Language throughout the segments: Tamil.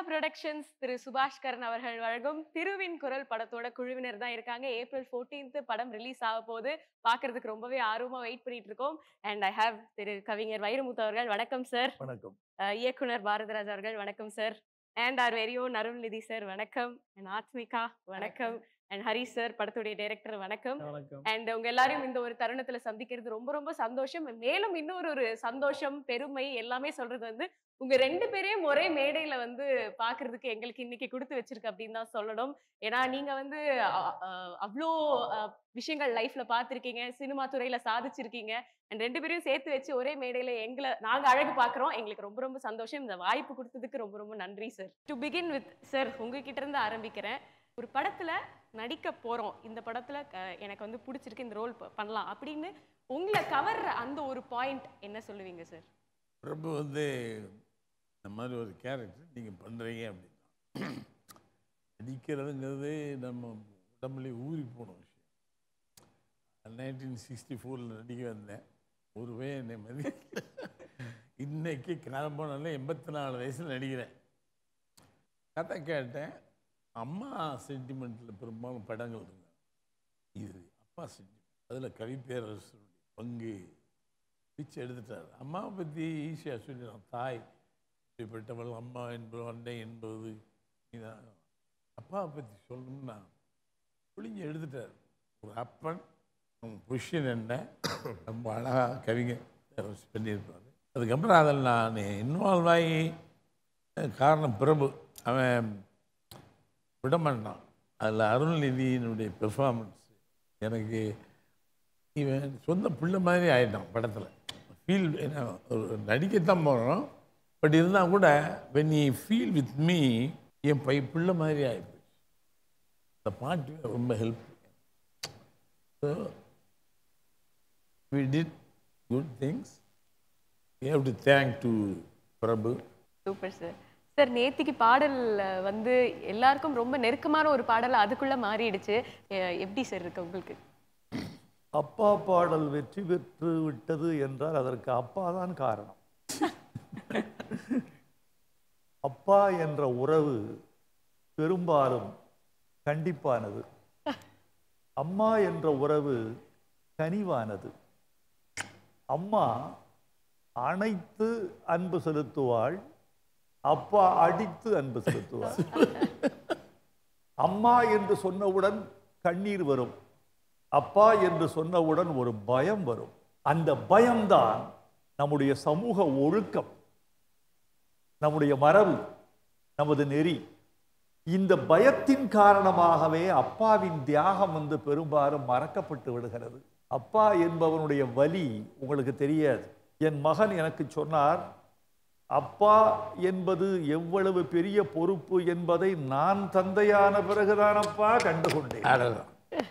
புரொடக்ஷன்ஸ் திரு சுபாஷ் கரன் அவர்கள் வழங்கும் திருவின் குரல் படத்தோட குழுவினர் தான் இருக்காங்க ஏப்ரல் 14th படம் ரிலீஸ் ஆக போகுது பார்க்கிறதுக்கு ரொம்பவே ஆர்வமா வெயிட் பண்ணிட்டு இருக்கோம் அண்ட் ஐ ஹேவ் திரு கவிஞர் வைரமுத்து அவர்கள் வணக்கம் சார் வணக்கம் இயக்குனர் பாரதிராஜ் அவர்கள் வணக்கம் sir and our hero Arulnithi sir வணக்கம் அண்ட் ஆத்மிகா வணக்கம் அண்ட் ஹரி சார் படத்துடைய டைரக்டர் வணக்கம் வணக்கம் அண்ட் உங்க எல்லாரையும் இந்த ஒரு தருணத்துல சந்திக்கிறது ரொம்ப ரொம்ப சந்தோஷம் மேலும் இன்னொரு ஒரு சந்தோஷம் பெருமை எல்லாமே சொல்றது வந்து உங்க ரெண்டு பேரையும் ஒரே மேடையில வந்து பாக்குறதுக்கு எங்களுக்கு இன்னைக்கு கொடுத்து வச்சிருக்கு அப்படின்னு தான் சொல்லணும் ஏன்னா நீங்க வந்து அ- அ- அவ்வளோ அ, விஷயங்கள் லைஃப்ல பார்த்திருக்கீங்க சினிமா துறையில சாதிச்சிருக்கீங்க அண்ட் ரெண்டு பேரையும் சேர்த்து வச்சு ஒரே மேடையில எங்களை நாங்க அழகு பார்க்குறோம் எங்களுக்கு ரொம்ப ரொம்ப சந்தோஷம் இந்த வாய்ப்பு கொடுத்ததுக்கு ரொம்ப ரொம்ப நன்றி sir to begin with sir உங்ககிட்ட இருந்து ஆரம்பிக்கிறேன் ஒரு படத்துல நடிக்க போறோம் இந்த படத்துல க- எனக்கு வந்து பிடிச்சிருக்கு இந்த ரோல் பண்ணலாம் அப்படின்னு உங்களை கவர்ற அந்த ஒரு பாயிண்ட் என்ன சொல்லுவீங்க சார் பிரபு வந்து இந்த மாதிரி ஒரு கேரக்டர் நீங்கள் பண்ணுறீங்க அப்படின்னா நடிக்கிறதுங்கிறது நம்ம உடம்புலேயே ஊறி போன விஷயம் நைன்டீன் சிக்ஸ்டி ஃபோரில் நடிக்க வந்தேன் ஒரு வே என்னை மதி இன்னைக்கு காலம் போனாலே எண்பத்தி நாலு வயசில் நடிக்கிறேன் கதை கேட்டேன் அம்மா சென்டிமெண்ட்டில் பெரும்பாலும் படங்கள் இருந்தேன் இது அப்பா சென்டிமெண்ட் அதில் கவி பேரரசருடைய பங்கு பிச்சு எடுத்துட்டார் அம்மாவை பற்றி ஈஸியாக சொல்லிடலாம் தாய் இப்படிப்பட்டவள் அம்மா என்பது அண்டை என்பது இதான் அப்பாவை பற்றி சொல்லணும்னா புளிஞ்சு எடுத்துட்டார் ஒரு அப்பன் அவன் பொசிஷன் என்ன ரொம்ப அழகாக கவிஞர் பண்ணியிருப்பார் அதுக்கப்புறம் அதில் நான் இன்வால்வ் ஆகி அஹ், காரணம் பிரபு அவன் விட மாட்டான் அதில் அருள்நிதியினுடைய பெர்ஃபார்மன்ஸ் எனக்கு இவன் சொந்த பிள்ளை மாதிரி ஆயிட்டான் படத்தில் ஃபீல் ஒரு நடிக்கத்தான் போகிறோம் பட் இருந்தால் கூட when I feel with me என் பை பிள்ளை மாதிரி ஆகிப்போச்சு இந்த பாட்டு ரொம்ப help so we did good things you have to thank to Prabhu super sir sir நேத்திக்கு பாடல் அஹ், வந்து எல்லாருக்கும் ரொம்ப நெருக்கமான ஒரு பாடல் அதுக்குள்ள மாறிடுச்சு எ- எப்படி சார் இருக்கு உங்களுக்கு அப்பா பாடல் வெற்றி பெற்று விட்டது என்றால் அதற்கு அப்பா தான் காரணம் அப்பா என்ற உறவு பெரும்பாலும் கண்டிப்பானது அம்மா என்ற உறவு கனிவானது அம்மா அணைத்து அன்பு செலுத்துவாள் அப்பா அடித்து அன்பு செலுத்துவாள் அம்மா என்று சொன்னவுடன் கண்ணீர் வரும் அப்பா என்று சொன்னவுடன் ஒரு பயம் வரும் அந்த பயம்தான் நம்முடைய சமூக ஒழுக்கம் நம்முடைய மரபு நமது நெறி இந்த பயத்தின் காரணமாகவே அப்பாவின் தியாகம் வந்து பெரும்பாலும் மறக்கப்பட்டு விடுகிறது அப்பா என்பவனுடைய வலி உங்களுக்கு தெரியாது என் மகன் எனக்கு சொன்னார் அப்பா என்பது எவ்வளவு பெரிய பொறுப்பு என்பதை நான் தந்தையான பிறகுதானப்பா கண்டுகொண்டேன் அடலாம்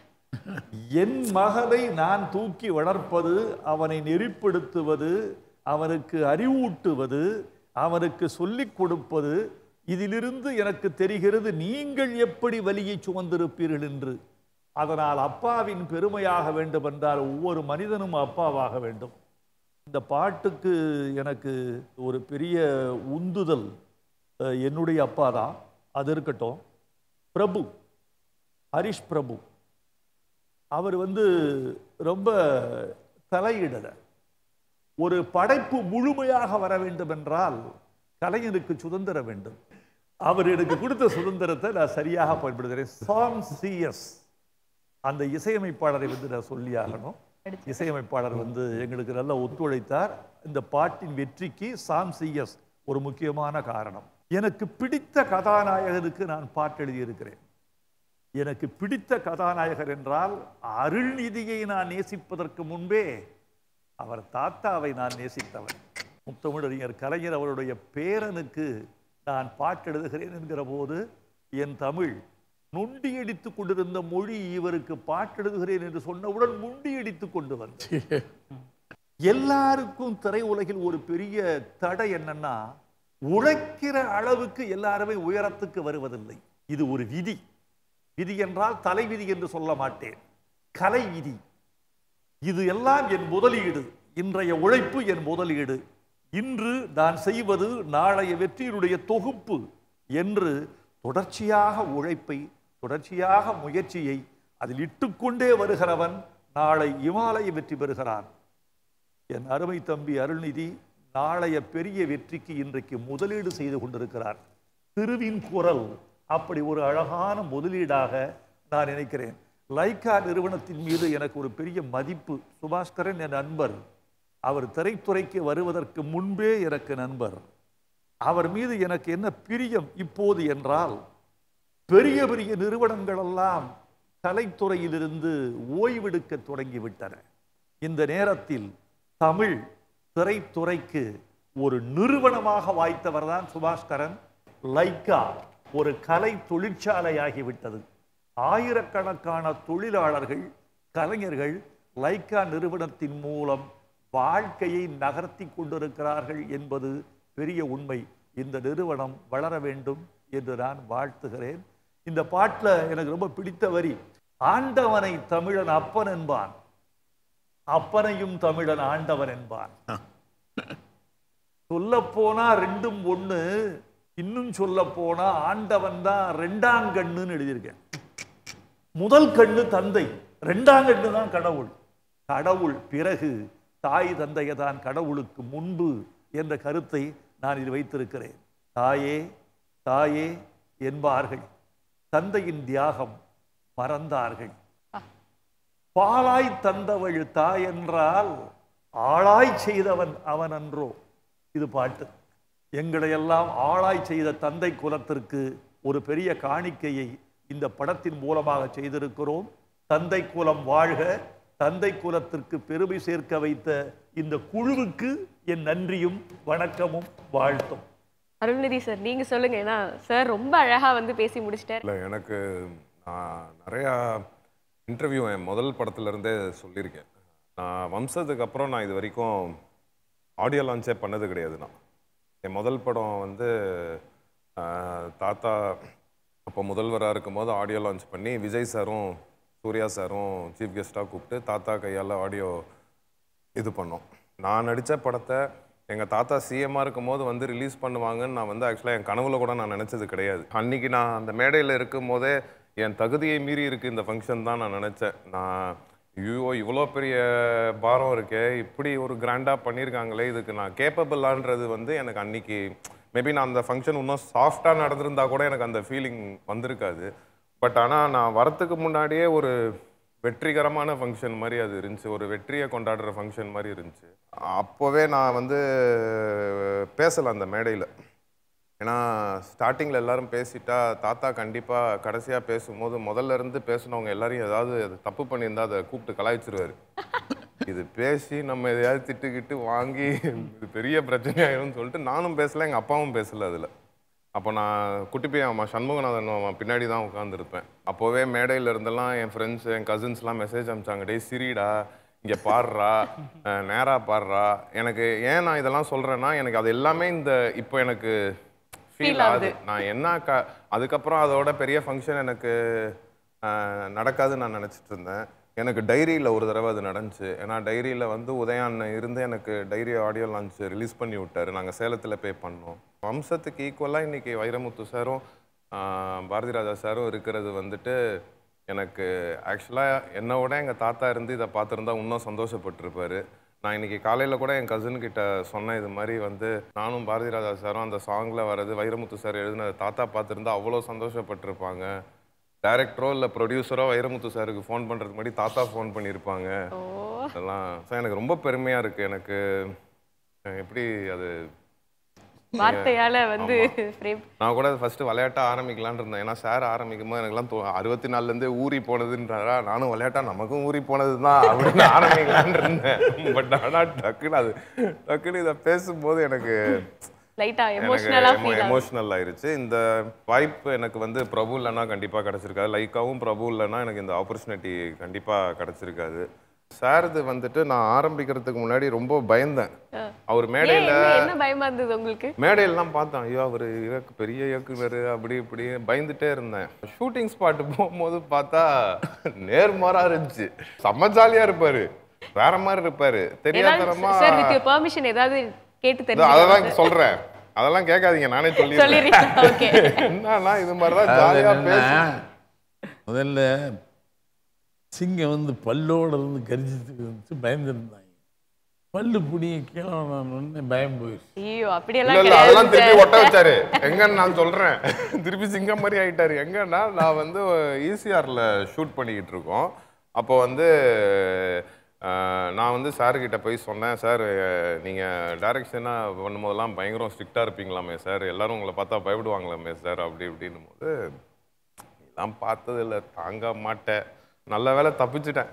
என் மகனை நான் தூக்கி வளர்ப்பது அவனை நெறிப்படுத்துவது அவனுக்கு அறிவூட்டுவது அவனுக்கு சொல்லிக் கொடுப்பது இதிலிருந்து எனக்கு தெரிகிறது நீங்கள் எப்படி வலியை சுமந்திருப்பீர்கள் என்று அதனால் அப்பாவின் பெருமையாக வேண்டும் என்றால் ஒவ்வொரு மனிதனும் அப்பாவாக வேண்டும் இந்த பாட்டுக்கு எனக்கு ஒரு பெரிய உந்துதல் அஹ், என்னுடைய அப்பா தான் அது இருக்கட்டும் பிரபு ஹரிஷ் பிரபு அவர் வந்து ரொம்ப தலையிடலை ஒரு படைப்பு முழுமையாக வர வேண்டும் என்றால் கலைஞருக்கு சுதந்திரம் வேண்டும் அவர் எனக்கு கொடுத்த சுதந்திரத்தை நான் சரியாக பயன்படுத்துகிறேன் சாம் சிஎஸ் அந்த இசையமைப்பாளரை வந்து நான் சொல்லி ஆகணும் இசையமைப்பாளர் வந்து எங்களுக்கு நல்லா ஒத்துழைத்தார் இந்த பாட்டின் வெற்றிக்கு சாம் சிஎஸ் ஒரு முக்கியமான காரணம் எனக்கு பிடித்த கதாநாயகனுக்கு நான் பாட்டு எழுதியிருக்கிறேன் எனக்கு பிடித்த கதாநாயகர் என்றால் அருள்நிதியை நான் நேசிப்பதற்கு முன்பே அவர் தாத்தாவை நான் நேசித்தவன் முத்தமிழறிஞர் கலைஞர் அவருடைய பேரனுக்கு நான் பாட்டு எழுதுகிறேன் என்கிற போது என் தமிழ் நொண்டி அடித்துக் கொண்டிருந்த மொழி இவருக்கு பாட்டு எழுதுகிறேன் என்று சொன்னவுடன் முண்டி அடித்துக் கொண்டு வந்தேன் எல்லாருக்கும் திரையுலகில் ஒரு பெரிய தடை என்னன்னா உழைக்கிற அளவுக்கு எல்லாருமே உயரத்துக்கு வருவதில்லை இது ஒரு விதி விதி என்றால் தலைவிதி என்று சொல்ல மாட்டேன் கலை விதி இது எல்லாம் என் முதலீடு இன்றைய உழைப்பு என் முதலீடு இன்று நான் செய்வது நாளைய வெற்றியினுடைய தொகுப்பு என்று தொடர்ச்சியாக உழைப்பை தொடர்ச்சியாக முயற்சியை அதில் இட்டுக்கொண்டே வருகிறவன் நாளை இமாலய வெற்றி பெறுகிறான் என் அருமை தம்பி அருள்நிதி நாளைய பெரிய வெற்றிக்கு இன்றைக்கு முதலீடு செய்து கொண்டிருக்கிறார் திருவின் குரல் அப்படி ஒரு அழகான முதலீடாக நான் நினைக்கிறேன் லைக்கா நிறுவனத்தின் மீது எனக்கு ஒரு பெரிய மதிப்பு சுபாஸ்கரன் என் நண்பர் அவர் திரைத்துறைக்கு வருவதற்கு முன்பே எனக்கு நண்பர் அவர் மீது எனக்கு என்ன பிரியம் இப்போது என்றால் பெரிய பெரிய நிறுவனங்கள் எல்லாம் கலைத்துறையிலிருந்து ஓய்வெடுக்க தொடங்கிவிட்டன இந்த நேரத்தில் தமிழ் திரைத்துறைக்கு ஒரு நிறுவனமாக வாய்த்தவர் தான் சுபாஸ்கரன் லைக்கா ஒரு கலை தொழிற்சாலையாகிவிட்டது ஆயிரக்கணக்கான தொழிலாளர்கள் கலைஞர்கள் லைக்கா நிறுவனத்தின் மூலம் வாழ்க்கையை நகர்த்தி கொண்டிருக்கிறார்கள் என்பது பெரிய உண்மை இந்த நிறுவனம் வளர வேண்டும் என்று நான் வாழ்த்துகிறேன் இந்த பாட்டில் எனக்கு ரொம்ப பிடித்த வரி ஆண்டவனை தமிழன் அப்பன் என்பான் அப்பனையும் தமிழன் ஆண்டவன் என்பான் சொல்ல போனா ரெண்டும் ஒண்ணு இன்னும் சொல்ல போனா ஆண்டவன் தான் ரெண்டாம் கண்ணுன்னு எழுதியிருக்கேன் முதல் கண்ணு தந்தை ரெண்டாம் கண்ணு தான் கடவுள் கடவுள் பிறகு தாய் தந்தையை தான் கடவுளுக்கு முன்பு என்ற கருத்தை நான் இதில் வைத்திருக்கிறேன் தாயே தாயே என்பார்கள் தந்தையின் தியாகம் மறந்தார்கள் பாலாய் தந்தவள் தாய் என்றால் ஆளாய் செய்தவன் அவன் அன்றோ இது பாட்டு எங்களை எல்லாம் ஆளாய் செய்த தந்தை குலத்திற்கு ஒரு பெரிய காணிக்கையை இந்த படத்தின் மூலமாக செய்திருக்கிறோம் தந்தை குலம் வாழ்க தந்தை குலத்திற்கு பெருமை சேர்க்க வைத்த இந்த குழுவுக்கு என் நன்றியும் வணக்கமும் வாழ்த்தும் அருள்நிதி சார் நீங்க சொல்லுங்க ஏன்னா சார் ரொம்ப அழகா வந்து பேசி முடிச்சிட்டார் இல்லை எனக்கு நான் நிறையா இன்டர்வியூ என் முதல் படத்துல இருந்தே சொல்லியிருக்கேன் நான் வம்சத்துக்கு அப்புறம் நான் இது வரைக்கும் ஆடியோ லான்ச்சே பண்ணது கிடையாது நான் என் முதல் படம் வந்து ஆஹ், தாத்தா அப்போ முதல்வராக இருக்கும்போது ஆடியோ லான்ச் பண்ணி விஜய் சாரும் சூர்யா சாரும் சீஃப் கெஸ்ட்டாக கூப்பிட்டு தாத்தா கையால் ஆடியோ இது பண்ணோம் நான் நடித்த படத்தை எங்கள் தாத்தா சிஎம்மாக இருக்கும்போது வந்து ரிலீஸ் பண்ணுவாங்கன்னு நான் வந்து ஆக்சுவலாக என் கனவுல கூட நான் நினச்சது கிடையாது அன்னைக்கு நான் அந்த மேடையில் இருக்கும் போதே என் தகுதியை மீறி இருக்கு இந்த ஃபங்க்ஷன் தான் நான் நினச்சேன் நான் ஐயோ இவ்வளோ பெரிய பாரம் இருக்கே இப்படி ஒரு கிராண்டாக பண்ணியிருக்காங்களே இதுக்கு நான் கேப்பபிளான்றது வந்து எனக்கு அன்னைக்கு மேபி நான் அந்த ஃபங்க்ஷன் இன்னும் சாஃப்டாக நடந்திருந்தா கூட எனக்கு அந்த ஃபீலிங் வந்திருக்காது பட் ஆனால் நான் வரத்துக்கு முன்னாடியே ஒரு வெற்றிகரமான ஃபங்க்ஷன் மாதிரி அது இருந்துச்சு ஒரு வெற்றியை கொண்டாடுற ஃபங்க்ஷன் மாதிரி இருந்துச்சு அப்போவே நான் வந்து பேசலை அந்த மேடையில் ஏன்னா ஸ்டார்டிங்கில் எல்லாரும் பேசிட்டா தாத்தா கண்டிப்பாக கடைசியாக பேசும்போது முதல்ல இருந்து பேசினவங்க எல்லாரையும் ஏதாவது அது தப்பு பண்ணியிருந்தா அதை கூப்பிட்டு கலாய்ச்சிருவாரு இது பேசி நம்ம எதையாவது திட்டுக்கிட்டு வாங்கி இது பெரிய பிரச்சனையாயிரும்னு சொல்லிட்டு நானும் பேசல எங்கள் அப்பாவும் பேசல அதில் அப்போ நான் குட்டி பையன் அவன் சண்முகநாதன் அவன் பின்னாடி தான் உட்காந்துருப்பேன் அப்போவே மேடையில் இருந்தெல்லாம் என் ஃப்ரெண்ட்ஸ் என் கசின்ஸ்லாம் மெசேஜ் அனுப்பிச்சாங்க டேய் சிரிடா இங்கே பாடுறா அஹ் நேரா பாடுறா எனக்கு ஏன் நான் இதெல்லாம் சொல்கிறேன்னா எனக்கு அது எல்லாமே இந்த இப்போ எனக்கு Feel ஃபீல் ஆகுது. ஆகுது நான் என்ன க அதுக்கப்புறம் அதோட பெரிய ஃபங்க்ஷன் எனக்கு அஹ், நடக்காதுன்னு நான் நினச்சிட்டு இருந்தேன் எனக்கு டைரியில் ஒரு தடவை அது நடந்துச்சு ஏன்னா டைரியில் வந்து உதயான் இருந்து எனக்கு டைரி ஆடியோ லான்ச் ரிலீஸ் பண்ணி விட்டாரு நாங்கள் சேலத்தில் பே பண்ணோம் வம்சத்துக்கு ஈக்குவலாக இன்னைக்கு வைரமுத்து சாரும் அஹ், பாரதி ராஜா சாரும் இருக்கிறது வந்துட்டு எனக்கு ஆக்சுவலாக என்னை விட எங்கள் தாத்தா இருந்து இதை பார்த்துருந்தா இன்னும் சந்தோஷப்பட்டிருப்பாரு நான் இன்னைக்கு காலையில் கூட என் கசின் கிட்ட சொன்னேன் இது மாதிரி வந்து நானும் பாரதி ராஜா சாரும் அந்த சாங்கில் வர்றது வைரமுத்து சார் எழுதினது தாத்தா பார்த்துருந்தா அவ்வளோ சந்தோஷப்பட்டிருப்பாங்க டைரக்டரோ இல்லை ப்ரொடியூசரோ வைரமுத்து சாருக்கு ஃபோன் பண்ணுறதுக்கு முன்னாடி தாத்தா ஃபோன் பண்ணியிருப்பாங்க ஓ அதெல்லாம் ஸோ எனக்கு ரொம்ப பெருமையாக இருக்குது எனக்கு அஹ் எப்படி அது வார்த்தையால வந்து frame நான் கூட ஃபர்ஸ்ட் விளையாட்டா ஆரம்பிக்கலாம்னு இருந்தேன் ஏன்னா சார் ஆரம்பிக்கும் போது எனக்குலாம் தோ- அறுபத்தி நாலுலேருந்தே ஊறி போனதுன்றாரா நானும் விளையாட்டா நமக்கும் ஊறி போனது தான் அப்படின்னு ஆரம்பிக்கலாம்னு இருந்தேன் பட் ஆனால் டக்குன்னு அது டக்குன்னு இதை பேசும்போது எனக்கு லைட்டா எமோஷனலா எனக்கு ஃபீல் ஆகும் எமோஷனல் ஆயிருச்சு இந்த வாய்ப்பு எனக்கு வந்து பிரபு இல்லைன்னா கண்டிப்பாக கிடச்சிருக்காது லைக்காவும் பிரபு இல்லைன்னா எனக்கு இந்த ஆப்பர்ச்சுனிட்டி கண்டிப்பாக கிடச்சிருக்காது சார் இது வந்துட்டு நான் ஆரம்பிக்கிறதுக்கு முன்னாடி ரொம்ப பயந்தேன் அவர் ஏன் மேடையில் என்ன என்ன பயமா இருந்தது உங்களுக்கு மேடையெல்லாம் பார்த்தேன் ஐயோ அவர் இயக்கு பெரிய இயக்குனர் அப்படி இப்படி பயந்துட்டே இருந்தேன் ஷூட்டிங் ஸ்பாட் போகும்போது பார்த்தா நேர்மாறா இருந்துச்சு செம்ம ஜாலியா இருப்பாரு வேற மாதிரி இருப்பாரு தெரியாதனமா சார் வித் யுவர் பெர்மிஷன் ஏதாவது கேட்டு இதோ அததான் தெரிஞ்சுக்கலாம் சொல்றேன் அதெல்லாம் கேட்காதீங்க நானே சொல்லிடுறேன் சொல்லிடுறீங்க ஓகே என்னன்னா இது மாதிரி தான் அதாவது ஜாலியா என்னன்னா, பேசி முதல்ல சிங்கம் வந்து பல்லோட இருந்து கரிச்சிட்டு வந்து பயந்துருந்தாங்க பல்லு புடிய கீழே பயம் போயிடுச்சு ஐயோ இல்ல அப்படியெல்லாம் இல்ல அதெல்லாம் திருப்பி கிடையாது ஒட்ட வச்சாரு எங்கன்னு நான் சொல்றேன் திருப்பி சிங்கம் மாதிரி ஆயிட்டாரு எங்கன்னா நான் வந்து ஈசிஆர்ல ஷூட் பண்ணிக்கிட்டு இருக்கோம் அப்போ வந்து அஹ், நான் வந்து சார் கிட்ட போய் சொன்னேன் சார் நீங்கள் டைரக்ஷனாக பண்ணும்போதெல்லாம் பயங்கரம் ஸ்ட்ரிக்டாக இருப்பீங்களாமே சார் எல்லாரும் உங்களை பார்த்தா பயப்படுவாங்களாமே சார் அப்படி இப்படின்னும் போது இதெல்லாம் பார்த்ததில்ல தாங்க மாட்டேன் நல்ல வேளை தப்பிச்சிட்டேன்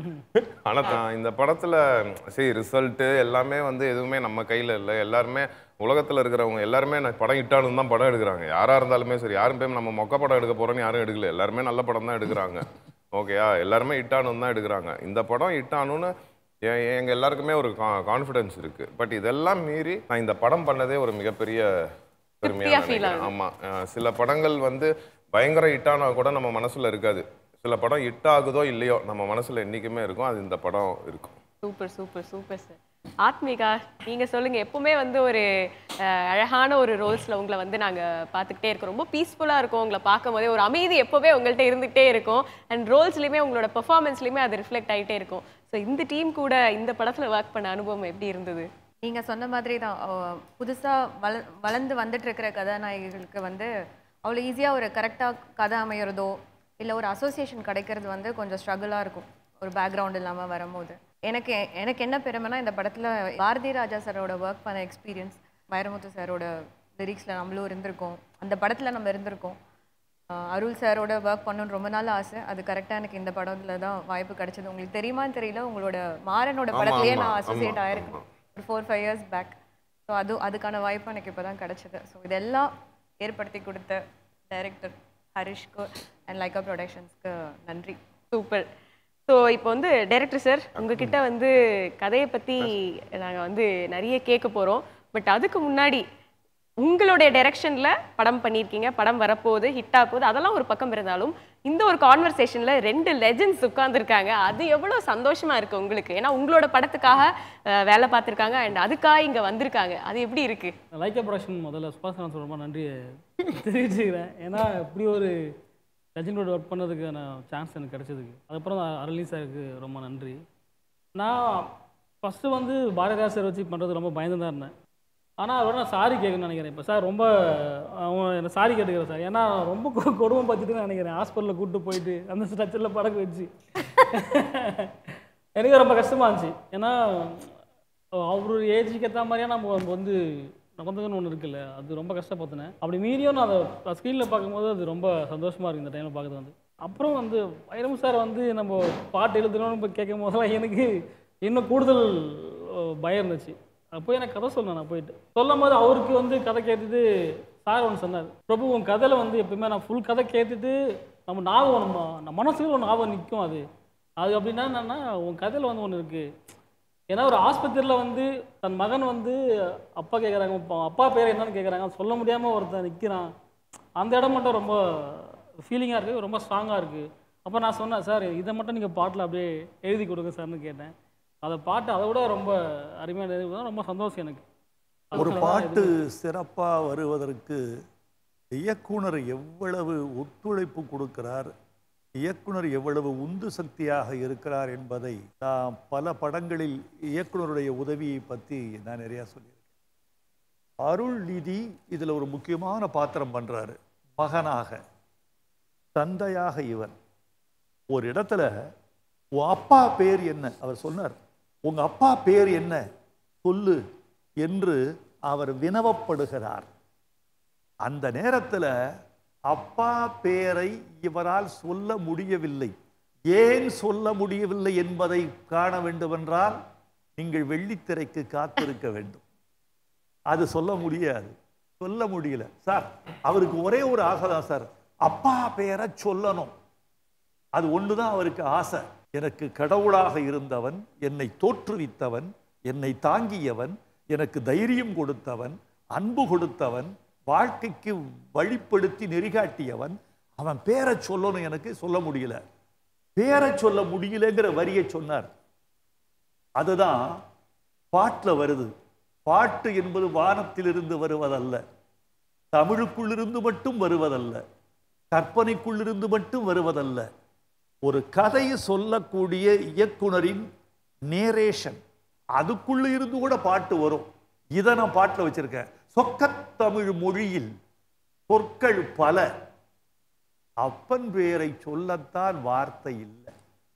ஆனா தான் இந்த படத்துல சரி ரிசல்ட்டு எல்லாமே வந்து எதுவுமே நம்ம கையில இல்லை எல்லாருமே உலகத்துல இருக்கிறவங்க எல்லாருமே நான் படம் இட்டாலும் தான் படம் எடுக்கிறாங்க யாரா இருந்தாலுமே சரி யாரும் போய் நம்ம மொக்க படம் எடுக்க போறோம்னு யாரும் எடுக்கல எல்லாருமே நல்ல படம் தான் எடுக்கிறாங்க ஓகேயா எல்லாருமே இட்டானும் தான் எடுக்கிறாங்க இந்த படம் இட்டானுன்னு எ- எங்க எல்லாருக்குமே ஒரு கான்ஃபிடன்ஸ் இருக்கு பட் இதெல்லாம் மீறி நான் இந்த படம் பண்ணதே ஒரு மிகப்பெரிய பெருமையா திருப்தியா feel நினைக்கிறேன். ஆகுது. ஆமா அஹ் சில படங்கள் வந்து பயங்கர ஹிட்டானா கூட நம்ம மனசுல இருக்காது சில படம் ஹிட் ஆகுதோ இல்லையோ நம்ம மனசுல என்னைக்குமே இருக்கும் அது இந்த படம் இருக்கும் super super super sir Athmika நீங்க சொல்லுங்க எப்பவுமே வந்து ஒரு அஹ், அழகான ஒரு ரோல்ஸ்ல உங்களை வந்து நாங்க பார்த்துக்கிட்டே இருக்கோம் ரொம்ப பீஸ்ஃபுல்லா இருக்கும் உங்களை பார்க்கும் போதே ஒரு அமைதி எப்பவுமே உங்கள்கிட்ட இருந்துகிட்டே இருக்கும் அண்ட் ரோல்ஸ்லயுமே உங்களோட பெர்ஃபார்மன்ஸ்லயுமே அது ரிஃப்ளெக்ட் ஆயிட்டே இருக்கும் ஸோ இந்த டீம் கூட இந்த படத்துல ஒர்க் பண்ண அனுபவம் எப்படி இருந்தது நீங்க சொன்ன மாதிரி தான் அஹ், புதுசா வள வளர்ந்து வந்துட்டு இருக்கிற கதாநாயகிகளுக்கு வந்து அவ்வளோ ஈஸியா ஒரு கரெக்டா கதை அமையறதோ இல்ல ஒரு அசோசியேஷன் கிடைக்கிறது வந்து கொஞ்சம் ஸ்ட்ரகிளாக இருக்கும் ஒரு பேக்ரவுண்ட் இல்லாம வரும்போது எனக்கு எனக்கு என்ன பெருமைனா இந்த படத்துல பாரதி ராஜா சாரோட ஒர்க் பண்ண எக்ஸ்பீரியன்ஸ் வைரமுத்து சாரோட லிரிக்ஸ்ல நம்மளும் இருந்திருக்கோம் அந்த படத்துல நம்ம இருந்திருக்கோம் அஹ் அருள் சாரோட ஒர்க் பண்ணணும்னு ரொம்ப நாள் ஆசை அது கரெக்டாக எனக்கு இந்த படத்துல தான் வாய்ப்பு கிடைச்சது உங்களுக்கு தெரியுமான்னு தெரியல உங்களோட மாறனோட ஆமா, படத்துலயே ஆமா, நான் அசோசியேட் ஆமா, ஆயிருக்கேன் ஆமா. ஒரு four five years back so அது அதுக்கான வாய்ப்பு எனக்கு இப்போ தான் கிடைச்சது ஸோ இதெல்லாம் ஏற்படுத்தி கொடுத்த டைரக்டர் ஹரிஷ்க்கு அண்ட் லைக்கா ப்ரொடக்ஷன்ஸ்க்கு நன்றி சூப்பர் ஸோ இப்போ வந்து டைரக்டர் சார் உங்ககிட்ட வந்து கதையை பற்றி நாங்கள் வந்து நிறைய கேட்க போகிறோம் பட் அதுக்கு முன்னாடி உங்களுடைய டைரக்ஷனில் படம் பண்ணியிருக்கீங்க படம் வரப்போகுது ஹிட் ஆக போகுது அதெல்லாம் ஒரு பக்கம் இருந்தாலும் இந்த ஒரு கான்வர்சேஷனில் ரெண்டு லெஜெண்ட்ஸ் உட்காந்துருக்காங்க அது எவ்வளோ சந்தோஷமா இருக்கு உங்களுக்கு ஏன்னா உங்களோட படத்துக்காக அஹ், வேலை பார்த்துருக்காங்க அண்ட் அதுக்காக இங்கே வந்திருக்காங்க அது எப்படி இருக்கு லைக்கா ப்ரொடக்ஷன் முதல்ல சுபாஷ் நான் ரொம்ப நன்றியை தெரிவிச்சுக்கிறேன் ஏன்னா இப்படி ஒரு லெஜண்டோட ஒர்க் பண்ணதுக்கான சான்ஸ் எனக்கு கிடைச்சதுக்கு அதுக்கப்புறம் அரளி சாருக்கு ரொம்ப நன்றி நான் ஃபஸ்ட்டு வந்து பாரதியார் சார் வச்சு பண்ணுறது ரொம்ப பயந்து தான் இருந்தேன் ஆனால் அதோட நான் சாரி கேட்கணும்னு நினைக்கிறேன் இப்போ சார் ரொம்ப அவன் என்ன சாரி கேட்டுக்கிறேன் சார் ஏன்னா ரொம்ப கொ- கொடுமை பார்த்துட்டு நினைக்கிறேன் ஹாஸ்பிட்டலில் கூப்பிட்டு போயிட்டு அந்த ஸ்ட்ரக்சரில் படக்க வச்சு எனக்கு ரொம்ப கஷ்டமாக இருந்துச்சு ஏன்னா அவர் ஏஜுக்கு ஏற்ற மாதிரியா நம்ம வந்து நடந்துக்கணும்னு ஒன்று இருக்குல்ல அது ரொம்ப கஷ்டப்பட்டுனேன் அப்படி மீறியும் நான் அதை ஸ்க்ரீனில் பார்க்கும்போது அது ரொம்ப சந்தோஷமாக இருக்குது இந்த டைமில் பார்க்குறது வந்து அப்புறம் வந்து வைரம் சார் வந்து நம்ம பாட்டு எழுதணும்னு இப்போ கேட்கும் போதெல்லாம் எனக்கு இன்னும் கூடுதல் அஹ், பயம் இருந்துச்சு அப்போ எனக்கு கதை சொன்னேன் நான் போயிட்டு சொல்லும் போது அவருக்கு வந்து கதை கேட்டுட்டு சார் ஒன்று சொன்னார் பிரபு உன் கதையில் வந்து எப்பயுமே நான் ஃபுல் கதை கேட்டுட்டு நம்ம ஞாபகம் நம்ம நம்ம மனசுல ஒரு ஞாபகம் நிற்கும் அது அது அப்படின்னா என்னன்னா உன் கதையில் வந்து ஒன்று இருக்குது ஏன்னா ஒரு ஆஸ்பத்திரியில் வந்து தன் மகன் வந்து அப்பா கேட்குறாங்க அப்பா பேர் என்னன்னு கேட்குறாங்க சொல்ல முடியாமல் ஒருத்தன் நிற்கிறான் அந்த இடம் மட்டும் ரொம்ப ஃபீலிங்காக இருக்குது ரொம்ப ஸ்ட்ராங்காக இருக்குது அப்போ நான் சொன்னேன் சார் இதை மட்டும் நீங்கள் பாட்டில் அப்படியே எழுதி கொடுங்க சார்னு கேட்டேன் அதை பாட்டு அதை விட ரொம்ப அருமையான எழுதி ரொம்ப சந்தோஷம் எனக்கு ஒரு அதுல தான் பாட்டு இது- சிறப்பா வருவதற்கு இயக்குனர் எவ்வளவு ஒத்துழைப்பு கொடுக்கிறார் இயக்குனர் எவ்வளவு உந்து சக்தியாக இருக்கிறார் என்பதை நான் பல படங்களில் இயக்குனருடைய உதவியை பற்றி நான் நிறையா சொல்லியிருக்கேன் அருள் நிதி இதுல ஒரு முக்கியமான பாத்திரம் பண்றாரு மகனாக தந்தையாக இவர் ஒரு இடத்துல உன் அப்பா பேர் என்ன அவர் சொன்னார் உங்க அப்பா பேர் என்ன சொல்லு என்று அவர் வினவப்படுகிறார் அந்த நேரத்தில் அப்பா பேரை இவரால் சொல்ல முடியவில்லை ஏன் சொல்ல முடியவில்லை என்பதை காண வேண்டுமென்றால் நீங்கள் வெள்ளித்திரைக்கு காத்திருக்க வேண்டும் அது சொல்ல முடியாது சொல்ல முடியல சார் அவருக்கு ஒரே ஒரு ஆசை தான் சார் அப்பா பேரை சொல்லணும் அது ஒண்ணுதான் அவருக்கு ஆசை எனக்கு கடவுளாக இருந்தவன் என்னை தோற்றுவித்தவன் என்னை தாங்கியவன் எனக்கு தைரியம் கொடுத்தவன் அன்பு கொடுத்தவன் வாழ்க்கைக்கு வழிப்படுத்தி நெறிகாட்டியவன் அவன் பேரை சொல்லணும் எனக்கு சொல்ல முடியல பேரை சொல்ல முடியலங்கிற வரியை சொன்னார் அதுதான் பாட்டில் வருது பாட்டு என்பது வானத்திலிருந்து வருவதல்ல தமிழுக்குள்ளிருந்து மட்டும் வருவதல்ல கற்பனைக்குள்ளிருந்து மட்டும் வருவதல்ல ஒரு கதையை சொல்லக்கூடிய இயக்குனரின் நேரேஷன் அதுக்குள்ள இருந்து கூட பாட்டு வரும் இதை நான் பாட்டில் வச்சிருக்கேன் சொக்கத்தமிழ் மொழியில் சொற்கள் பல அப்பன் பேரை சொல்லத்தான் வார்த்தை இல்லை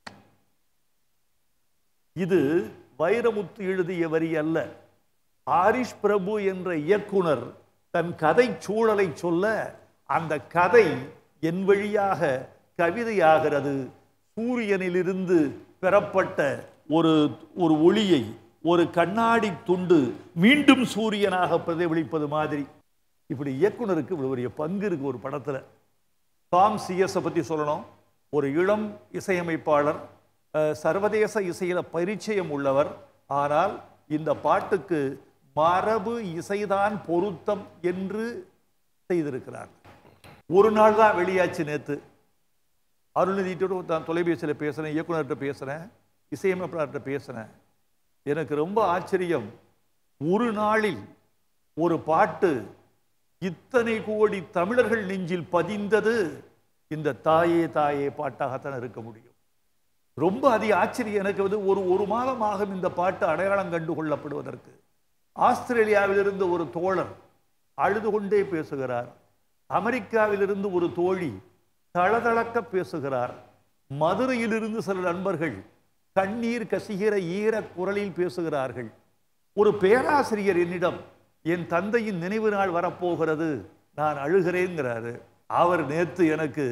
இது வைரமுத்து எழுதிய வரி அல்ல ஆரிஷ் பிரபு என்ற இயக்குனர் தன் கதை சூழலை சொல்ல அந்த கதை என் வழியாக கவிதையாகிறது சூரியனிலிருந்து பெறப்பட்ட ஒரு ஒரு ஒளியை ஒரு கண்ணாடி துண்டு மீண்டும் சூரியனாக பிரதிபலிப்பது மாதிரி இப்படி இயக்குனருக்கு இவ்வளவு பெரிய பங்கு இருக்கு ஒரு படத்துல டாம் சிஎஸை பற்றி சொல்லணும் ஒரு இளம் இசையமைப்பாளர் அஹ், சர்வதேச இசையில பரிச்சயம் உள்ளவர் ஆனால் இந்த பாட்டுக்கு மரபு இசைதான் பொருத்தம் என்று செய்திருக்கிறார் ஒரு நாள் தான் வெளியாச்சு நேத்து அருள்நிதிட்டோட நான் தொலைபேசியில் பேசுகிறேன் இயக்குனர்கிட்ட பேசுகிறேன் இசையமைப்பாளர்கிட்ட பேசுகிறேன் எனக்கு ரொம்ப ஆச்சரியம் ஒரு நாளில் ஒரு பாட்டு இத்தனை கோடி தமிழர்கள் நெஞ்சில் பதிந்தது இந்த தாயே தாயே பாட்டாகத்தான் இருக்க முடியும் ரொம்ப அதிக ஆச்சரியம் எனக்கு வந்து ஒரு ஒரு மாதம் ஆகும் இந்த பாட்டு அடையாளம் கண்டு கொள்ளப்படுவதற்கு ஆஸ்திரேலியாவிலிருந்து ஒரு தோழர் அழுது கொண்டே பேசுகிறார் அமெரிக்காவிலிருந்து ஒரு தோழி தளதளக்க பேசுகிறார் மதுரையிலிருந்து சில நண்பர்கள் கண்ணீர் கசிகிற ஈர குரலில் பேசுகிறார்கள் ஒரு பேராசிரியர் என்னிடம் என் தந்தையின் நினைவு நாள் வரப்போகிறது நான் அழுகிறேங்கிறாரு அவர் நேத்து எனக்கு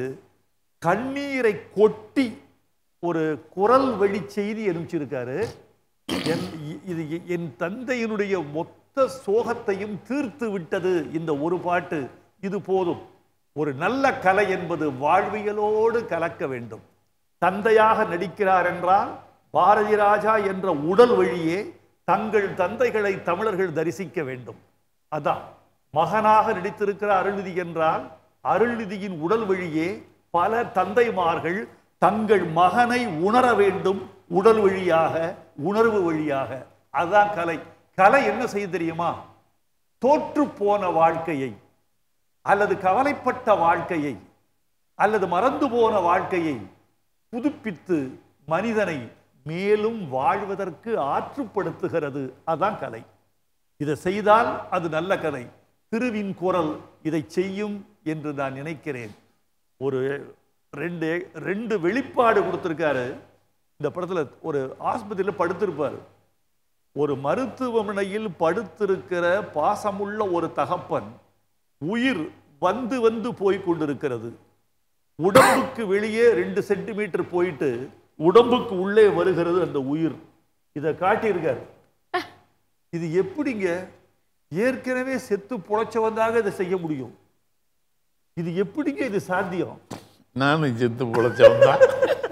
கண்ணீரை கொட்டி ஒரு குரல் வழி செய்தி அனுப்பிச்சிருக்காரு என் இ- இது எ- என் தந்தையினுடைய மொத்த சோகத்தையும் தீர்த்து விட்டது இந்த ஒரு பாட்டு இது போதும் ஒரு நல்ல கலை என்பது வாழ்வியலோடு கலக்க வேண்டும் தந்தையாக நடிக்கிறார் என்றால் பாரதி ராஜா என்ற உடல் வழியே தங்கள் தந்தைகளை தமிழர்கள் தரிசிக்க வேண்டும் அதான் மகனாக நடித்திருக்கிற அருள்நிதி என்றால் அருள்நிதியின் உடல் வழியே பல தந்தைமார்கள் தங்கள் மகனை உணர வேண்டும் உடல் வழியாக உணர்வு வழியாக அதுதான் கலை கலை என்ன செய்ய தெரியுமா தோற்று போன வாழ்க்கையை அல்லது கவலைப்பட்ட வாழ்க்கையை அல்லது மறந்து போன வாழ்க்கையை புதுப்பித்து மனிதனை மேலும் வாழ்வதற்கு ஆற்றுப்படுத்துகிறது அதான் கலை இதை செய்தால் அது நல்ல கலை திருவின் குரல் இதை செய்யும் என்று நான் நினைக்கிறேன் ஒரு ரெண்டு ரெண்டு வெளிப்பாடு கொடுத்திருக்காரு இந்த படத்துல ஒரு ஆஸ்பத்திரியில் படுத்திருப்பார் ஒரு மருத்துவமனையில் படுத்திருக்கிற பாசமுள்ள ஒரு தகப்பன் உயிர் வந்து வந்து போய் கொண்டிருக்கிறது உடம்புக்கு வெளியே ரெண்டு சென்டிமீட்டர் போயிட்டு உடம்புக்கு உள்ளே வருகிறது அந்த உயிர் இதை காட்டியிருக்காரு இது எப்படிங்க ஏற்கனவே செத்து புழைச்சவந்தாக இதை செய்ய முடியும் இது எப்படிங்க இது சாத்தியம் நானும் செத்து பொழைச்சவன் தான்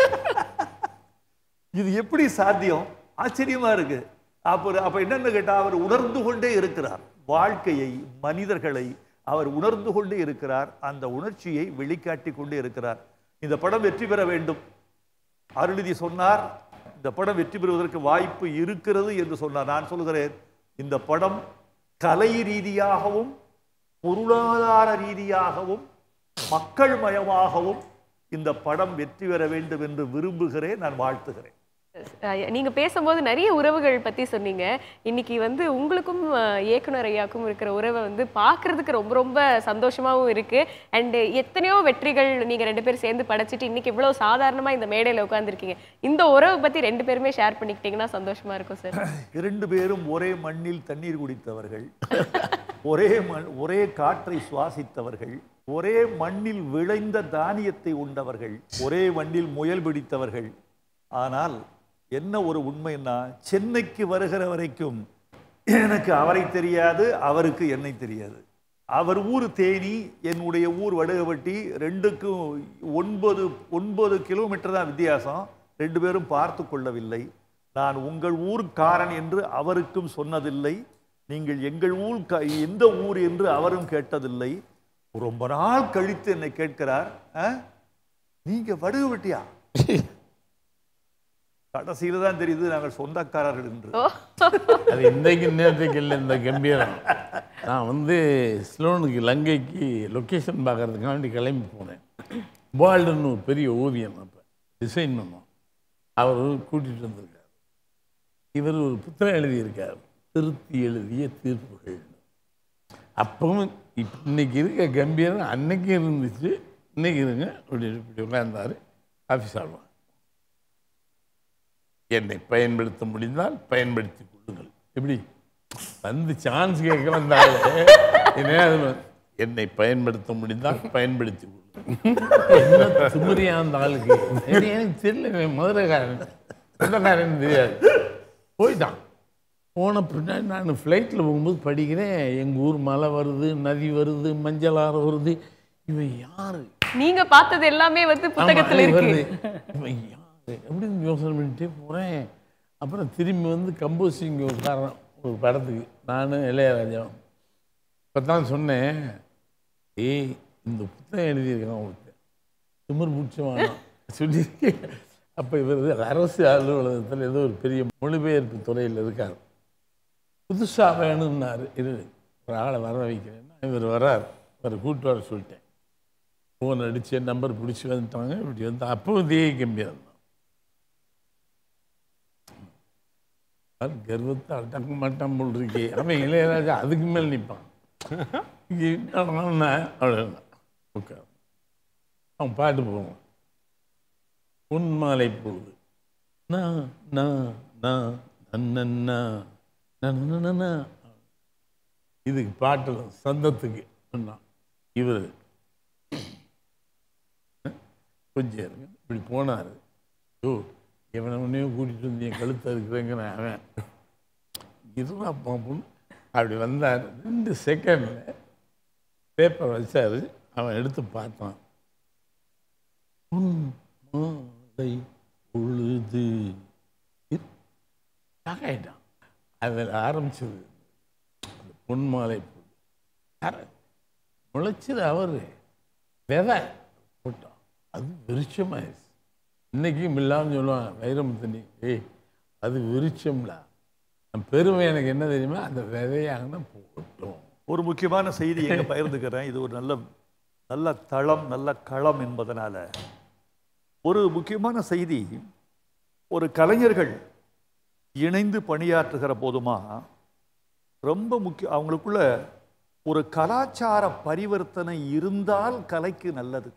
இது எப்படி சாத்தியம் ஆச்சரியமா இருக்கு அப்ப அப்ப என்னன்னு கேட்டா அவர் உணர்ந்து கொண்டே இருக்கிறார் வாழ்க்கையை மனிதர்களை அவர் உணர்ந்து கொண்டே இருக்கிறார் அந்த உணர்ச்சியை வெளிக்காட்டி கொண்டே இருக்கிறார் இந்த படம் வெற்றி பெற வேண்டும் அருள்நிதி சொன்னார் இந்த படம் வெற்றி பெறுவதற்கு வாய்ப்பு இருக்கிறது என்று சொன்னார் நான் சொல்கிறேன் இந்த படம் கலை ரீதியாகவும் பொருளாதார ரீதியாகவும் மக்கள் மயமாகவும் இந்த படம் வெற்றி பெற வேண்டும் என்று விரும்புகிறேன் நான் வாழ்த்துகிறேன் அஹ் நீங்க பேசும்போது நிறைய உறவுகள் பத்தி சொன்னீங்க இன்னைக்கு வந்து உங்களுக்கும் அஹ், இயக்குனர் ஐயாக்கும் இருக்கிற உறவை வந்து பார்க்கிறதுக்கு ரொம்ப ரொம்ப சந்தோஷமாவும் இருக்கு அண்ட் எத்தனையோ வெற்றிகள் நீங்க ரெண்டு பேரும் சேர்ந்து படைச்சிட்டு இன்னைக்கு இவ்வளவு சாதாரணமா இந்த மேடையில உட்கார்ந்திருக்கீங்க இந்த உறவை பத்தி ரெண்டு பேருமே ஷேர் பண்ணிக்கிட்டீங்கன்னா சந்தோஷமா இருக்கும் சார் இரண்டு பேரும் ஒரே மண்ணில் தண்ணீர் குடித்தவர்கள் ஒரே மண் ஒரே காற்றை சுவாசித்தவர்கள் ஒரே மண்ணில் விளைந்த தானியத்தை உண்டவர்கள் ஒரே மண்ணில் முயல் பிடித்தவர்கள் ஆனால் என்ன ஒரு உண்மைன்னா சென்னைக்கு வருகிற வரைக்கும் எனக்கு அவரை தெரியாது அவருக்கு என்னை தெரியாது அவர் ஊர் தேனி என்னுடைய ஊர் வடுகப்பட்டி ரெண்டுக்கும் ஒன்பது ஒன்பது கிலோமீட்டர் தான் வித்தியாசம் ரெண்டு பேரும் பார்த்து கொள்ளவில்லை நான் உங்கள் ஊர்க்காரன் என்று அவருக்கும் சொன்னதில்லை நீங்கள் எங்கள் ஊர் க- எந்த ஊர் என்று அவரும் கேட்டதில்லை ரொம்ப நாள் கழித்து என்னை கேட்கிறார் "ஆ? நீங்க வடுகப்பட்டியா கடைசியில தான் தெரியுது நாங்கள் சொந்தக்காரர்கள் என்று அது இன்றைக்கு நேரத்துக்கு இல்லை இந்த கம்பீரம் நான் வந்து ஸ்லோனுக்கு இலங்கைக்கு லொக்கேஷன் பார்க்கறதுக்காண்டி கிளம்பி போனேன் பால்டுன்னு ஒரு பெரிய ஓவியம் அப்போ டிசைன் பண்ணோம் அவர் கூட்டிகிட்டு வந்திருக்கார் இவர் ஒரு புத்தகம் எழுதியிருக்கார் திருத்தி எழுதிய தீர்ப்புகள் அப்பவும் இப்ப இன்னைக்கு இருக்க கம்பீரம் அன்னைக்கு இருந்துச்சு இன்னைக்கு இருங்க இப்படி இப்படி உட்கார்ந்தாரு ஆஃபீஸ் ஆடுவாங்க என்னை பயன்படுத்த முடிந்தால் பயன்படுத்திக் கொள்ளுங்கள் எப்படி வந்து சான்ஸ் கேட்க வந்தாலே என்ன அது என்னை பயன்படுத்த முடிந்தால் பயன்படுத்தி கொள்ளுங்கள் என்ன திமிரியா அந்த ஆளுக்கு எனக்கு எனக்கு தெரியல இவன் மதுரைக்காரன் சொந்தக்காரன் தெரியாது போயிட்டான் போன பின்னாடி நான் ஃப்ளைட்டில் போகும்போது படிக்கிறேன் எங்கள் ஊர் மலை வருது நதி வருது மஞ்சள் ஆறு வருது இவன் யாரு நீங்க பார்த்தது எல்லாமே வந்து புத்தகத்துல ஆமா, இருக்கு வருது. இவன் யாரு அப்படின்னு யோசனை பண்ணிட்டே போகிறேன் அப்புறம் திரும்பி வந்து கம்போசிங் ஒரு காரணம் ஒரு படத்துக்கு நானும் இளையராஜா இப்போ தான் சொன்னேன் ஏய் இந்த புத்தகம் எழுதியிருக்கான் ஒருத்தன் திமிர் பிடிச்சவானா சொல்லியிருக்கேன் அப்போ இவர் அரசு அலுவலகத்தில் ஏதோ ஒரு பெரிய மொழிபெயர்ப்பு துறையில் இருக்கார் புதுசாக வேணும்னாரு இரு ஒரு ஆளை வர வைக்கிறேன்னா இவர் வரார் இவரை கூப்பிட்டு வர சொல்லிட்டேன் ஃபோன் அடிச்சு நம்பர் பிடிச்சி வந்துட்டாங்க இப்படி வந்து அப்பவும் இதே கம்பீரம் தான் அது கர்வத்தை அடக்க மாட்டான் போல் இருக்கே அவன் இளையராஜா அதுக்கு மேல் நிற்பான் அவ்வளோதான் உட்கார் அவன் பாட்டு போவான் உன் மாலை பொழுது நான் நான் நான் நன்னன்னா நன்னன்னா இதுக்கு பாட்டில் சந்தத்துக்கு சொன்னான் இவர் கொஞ்சம் இருங்க இப்படி போனார் ஓ இவனை உன்னையும் கூட்டிகிட்டு வந்து என் கழுத்தை இருக்கிறேங்கிற அவன் இதுவா பாப்புன்னு அப்படி வந்தார் ரெண்டு செகண்டில் பேப்பர் வச்சார் அவன் எடுத்து பார்த்தான் உன் மாலை பொழுது ஆகிட்டான் அதில் ஆரம்பிச்சது அந்த பொன் மாலை பொழுது யாரு? முளைச்சது அவரு விதை போட்டான் அது விருட்சமாயிருச்சு இன்னைக்கும் இல்லாமல் சொல்லுவான் வைரமுத்தனி ஏய் அது விருட்சம்ல நம் பெருமை எனக்கு என்ன தெரியுமா அந்த விதையாக போட்டோம் ஒரு முக்கியமான செய்தி எங்க பகிர்ந்துக்கிறேன் இது ஒரு நல்ல நல்ல தளம் நல்ல களம் என்பதனால ஒரு முக்கியமான செய்தி ஒரு கலைஞர்கள் இணைந்து பணியாற்றுகிற போதுமா ரொம்ப முக்கிய அவங்களுக்குள்ள ஒரு கலாச்சார பரிவர்த்தனை இருந்தால் கலைக்கு நல்லது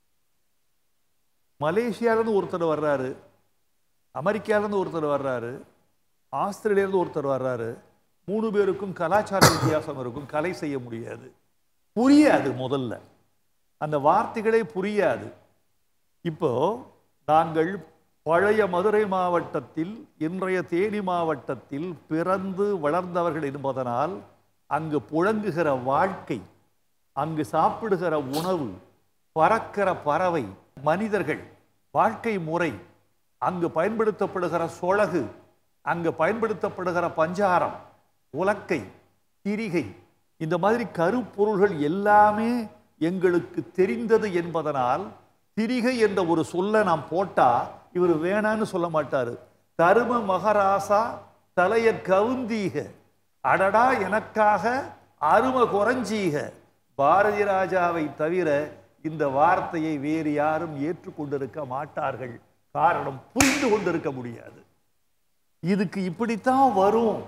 மலேசியாவிலேருந்து ஒருத்தர் வர்றாரு அமெரிக்காவிலேருந்து ஒருத்தர் வர்றாரு ஆஸ்திரேலியாவிலேருந்து ஒருத்தர் வர்றாரு மூணு பேருக்கும் கலாச்சார வித்தியாசம் இருக்கும் கலை செய்ய முடியாது புரியாது முதல்ல அந்த வார்த்தைகளே புரியாது இப்போ நாங்கள் பழைய மதுரை மாவட்டத்தில் இன்றைய தேனி மாவட்டத்தில் பிறந்து வளர்ந்தவர்கள் என்பதனால் அங்கு புழங்குகிற வாழ்க்கை அங்கு சாப்பிடுகிற உணவு பறக்கிற பறவை மனிதர்கள் வாழ்க்கை முறை அங்கு பயன்படுத்தப்படுகிற சொலகு அங்கு பயன்படுத்தப்படுகிற பஞ்சாரம் உலக்கை திரிகை இந்த மாதிரி கருப்பொருள்கள் எல்லாமே எங்களுக்கு தெரிந்தது என்பதனால் திரிகை என்ற ஒரு சொல்லை நாம் போட்டா இவர் வேணான்னு சொல்ல மாட்டாரு தரும மகராசா தலைய கவுந்தீக அடடா எனக்காக அரும குறைஞ்சீக பாரதி ராஜாவை தவிர இந்த வார்த்தையை வேறு யாரும் ஏற்றுக்கொண்டிருக்க மாட்டார்கள் காரணம் புரிந்து கொண்டிருக்க முடியாது இதுக்கு இப்படித்தான் வரும்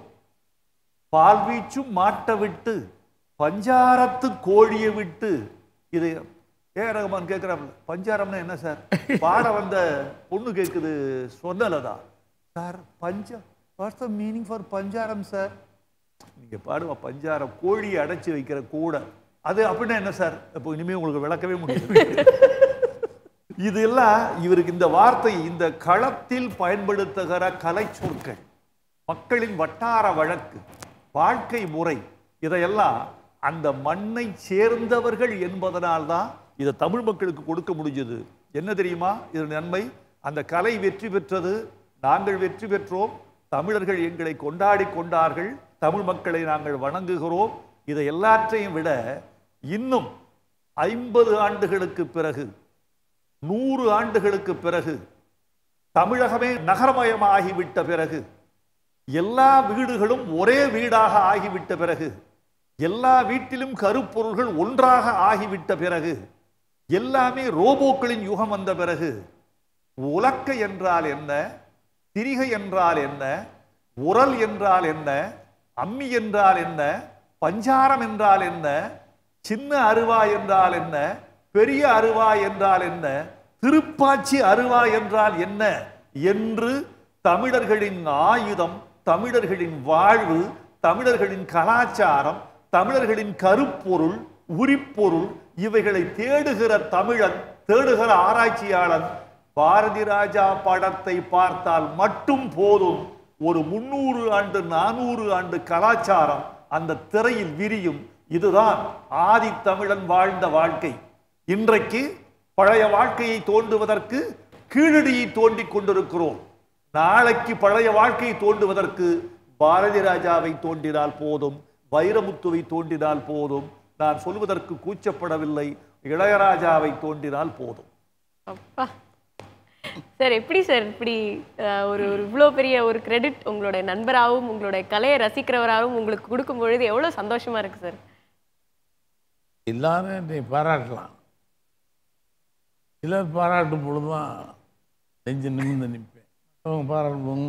பால் வீச்சும் மாட்ட விட்டு பஞ்சாரத்து கோழியை விட்டு இது ஏ ரகுமான் கேட்குறாங்க பஞ்சாரம்னா என்ன சார் பாட வந்த பொண்ணு கேட்குது சொன்னலதா சார் பஞ்ச வாட்ஸ் த மீனிங் ஃபார் பஞ்சாரம் சார் நீங்க பாடுவா பஞ்சாரம் கோழியை அடைச்சி வைக்கிற கூடை அது அப்படின்னா என்ன சார் இப்போ இனிமே உங்களுக்கு விளக்கவே முடியாது இதெல்லாம் இவருக்கு இந்த வார்த்தை இந்த களத்தில் பயன்படுத்துகிற கலை சொற்கள் மக்களின் வட்டார வழக்கு வாழ்க்கை முறை இதையெல்லாம் அந்த மண்ணை சேர்ந்தவர்கள் என்பதனால்தான் இதை தமிழ் மக்களுக்கு கொடுக்க முடிஞ்சது என்ன தெரியுமா இது நன்மை அந்த கலை வெற்றி பெற்றது நாங்கள் வெற்றி பெற்றோம் தமிழர்கள் எங்களை கொண்டாடி கொண்டார்கள் தமிழ் மக்களை நாங்கள் வணங்குகிறோம் இதை எல்லாற்றையும் விட இன்னும் ஐம்பது ஆண்டுகளுக்கு பிறகு நூறு ஆண்டுகளுக்கு பிறகு தமிழகமே நகரமயமாகிவிட்ட பிறகு எல்லா வீடுகளும் ஒரே வீடாக ஆகிவிட்ட பிறகு எல்லா வீட்டிலும் கருப்பொருள்கள் ஒன்றாக ஆகிவிட்ட பிறகு எல்லாமே ரோபோக்களின் யுகம் வந்த பிறகு உலக்க என்றால் என்ன திரிகை என்றால் என்ன உரல் என்றால் என்ன அம்மி என்றால் என்ன பஞ்சாரம் என்றால் என்ன சின்ன அருவாய் என்றால் என்ன பெரிய அருவாய் என்றால் என்ன திருப்பாச்சி அருவாய் என்றால் என்ன என்று தமிழர்களின் ஆயுதம் தமிழர்களின் வாழ்வு தமிழர்களின் கலாச்சாரம் தமிழர்களின் கருப்பொருள் உரிப்பொருள் இவைகளை தேடுகிற தமிழன் தேடுகிற ஆராய்ச்சியாளன் பாரதி ராஜா படத்தை பார்த்தால் மட்டும் போதும் ஒரு முன்னூறு ஆண்டு நானூறு ஆண்டு கலாச்சாரம் அந்த திரையில் விரியும் இதுதான் ஆதி தமிழன் வாழ்ந்த வாழ்க்கை இன்றைக்கு பழைய வாழ்க்கையை தோண்டுவதற்கு கீழடியை தோண்டிக் கொண்டிருக்கிறோம் நாளைக்கு பழைய வாழ்க்கையை தோண்டுவதற்கு பாரதி ராஜாவை தோண்டினால் போதும் வைரமுத்துவை தோண்டினால் போதும் நான் சொல்வதற்கு கூச்சப்படவில்லை இளையராஜாவை தோண்டினால் போதும் அப்பா சார் எப்படி சார் இப்படி அஹ், ஒரு ஒரு இவ்வளோ பெரிய ஒரு கிரெடிட் உங்களுடைய நண்பராகவும் உங்களுடைய கலையை ரசிக்கிறவராகவும் உங்களுக்கு கொடுக்கும் பொழுது எவ்வளோ சந்தோஷமா இருக்கு சார் எல்லாரும் என்னை பாராட்டலாம் சிலர் பாராட்டும் பொழுதுதான் நெஞ்சு நிமிர்ந்து நிற்பேன் அவங்க பாராட்டும்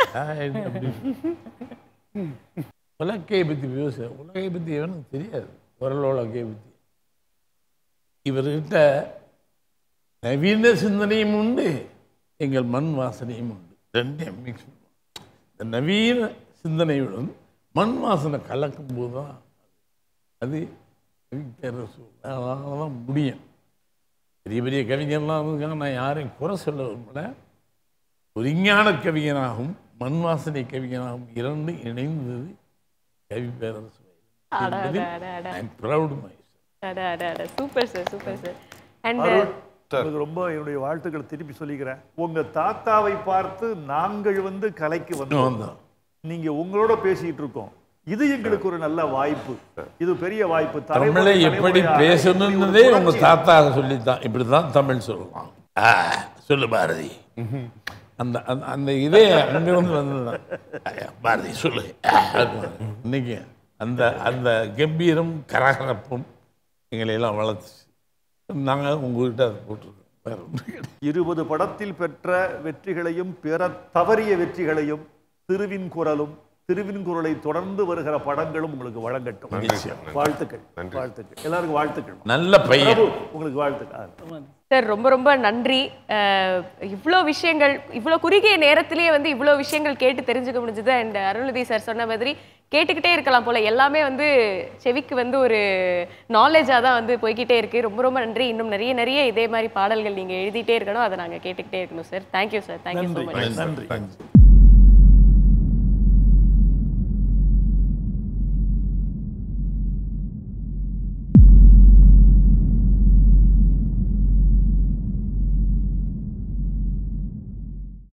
உலக்கையை பற்றி பேச உலகையை பற்றி எவனுக்கு தெரியாது உரல் உலகையை பற்றி இவர்கிட்ட நவீன சிந்தனையும் உண்டு எங்கள் மண் வாசனையும் உண்டு ரெண்டையும் மிக்ஸ் பண்ணுவோம் இந்த நவீன சிந்தனையுடன் மண் வாசனை கலக்கும் போது தான் அது கவிஞரசு அதனால தான் முடியும் பெரிய பெரிய கவிஞர்லாம் இருக்காங்க நான் யாரையும் குறை சொல்ல விரும்பல ஒரு விஞ்ஞான கவிஞனாகவும் மண் வாசனை கவிஞனாகவும் இரண்டு இணைந்தது கவி பேரரசு அட, அட, அட, அட. ப்ரௌட் மை அட அட அட super sir super sir and Arul உங்களுக்கு ரொம்ப என்னுடைய வாழ்த்துக்களை திருப்பி சொல்லிக்கிறேன் உங்க தாத்தாவை பார்த்து நாங்கள் வந்து கலைக்கு வந்தோம் வந்தோம் நீங்க உங்களோட பேசிட்டு இருக்கோம் இது எங்களுக்கு ஒரு நல்ல வாய்ப்பு இது பெரிய வாய்ப்பு தமிழை தலைமுறை எப்படி தலைமுறையாக பேசணும்னதே ஒரு உங்க புரட்சி. தாத்தா சொல்லித்தான் இப்படிதான் தமிழ் சொல்லலாம் ஆ, சொல்லு பாரதி அந்த அந்த அந்த இதே அங்கிருந்து வந்ததுதான் ஐயா, பாரதி சொல்லு ஆ, அப்படின்னு. இன்னைக்கு அந்த அந்த கம்பீரம் கரகரப்பும் எங்களை எல்லாம் வளர்த்துச்சு நாங்கள் உங்ககிட்ட அதை போட்டிருக்கோம் வேற ஒண்ணும் கிடையாது. இருபது படத்தில் பெற்ற வெற்றிகளையும் பெற தவறிய வெற்றிகளையும் திருவின் குரலும் திருவின் குரலை தொடர்ந்து வருகிற படங்களும் உங்களுக்கு வழங்கட்டும் நிச்சயம். வாழ்த்துக்கள் வாழ்த்துக்கள் எல்லாருக்கும் வாழ்த்துக்கள் நல்ல பையன் பிரபு, உங்களுக்கு வாழ்த்துக்கள் சார் ரொம்ப ரொம்ப நன்றி அஹ், இவ்வளோ விஷயங்கள் இவ்வளோ குறுகிய நேரத்திலேயே வந்து இவ்வளோ விஷயங்கள் கேட்டு தெரிஞ்சுக்க முடிஞ்சது அண்ட் அருள்நிதி சார் சொன்ன மாதிரி கேட்டுக்கிட்டே இருக்கலாம் போல எல்லாமே வந்து செவிக்கு வந்து ஒரு நாலேஜாக தான் வந்து போய்கிட்டே இருக்கு ரொம்ப ரொம்ப நன்றி இன்னும் நிறைய நிறைய இதே மாதிரி பாடல்கள் நீங்கள் எழுதிட்டே இருக்கணும் அதை நாங்கள் கேட்டுக்கிட்டே இருக்கணும் sir thank you sir thank you so நன்றி மச் நன்றி நன்றி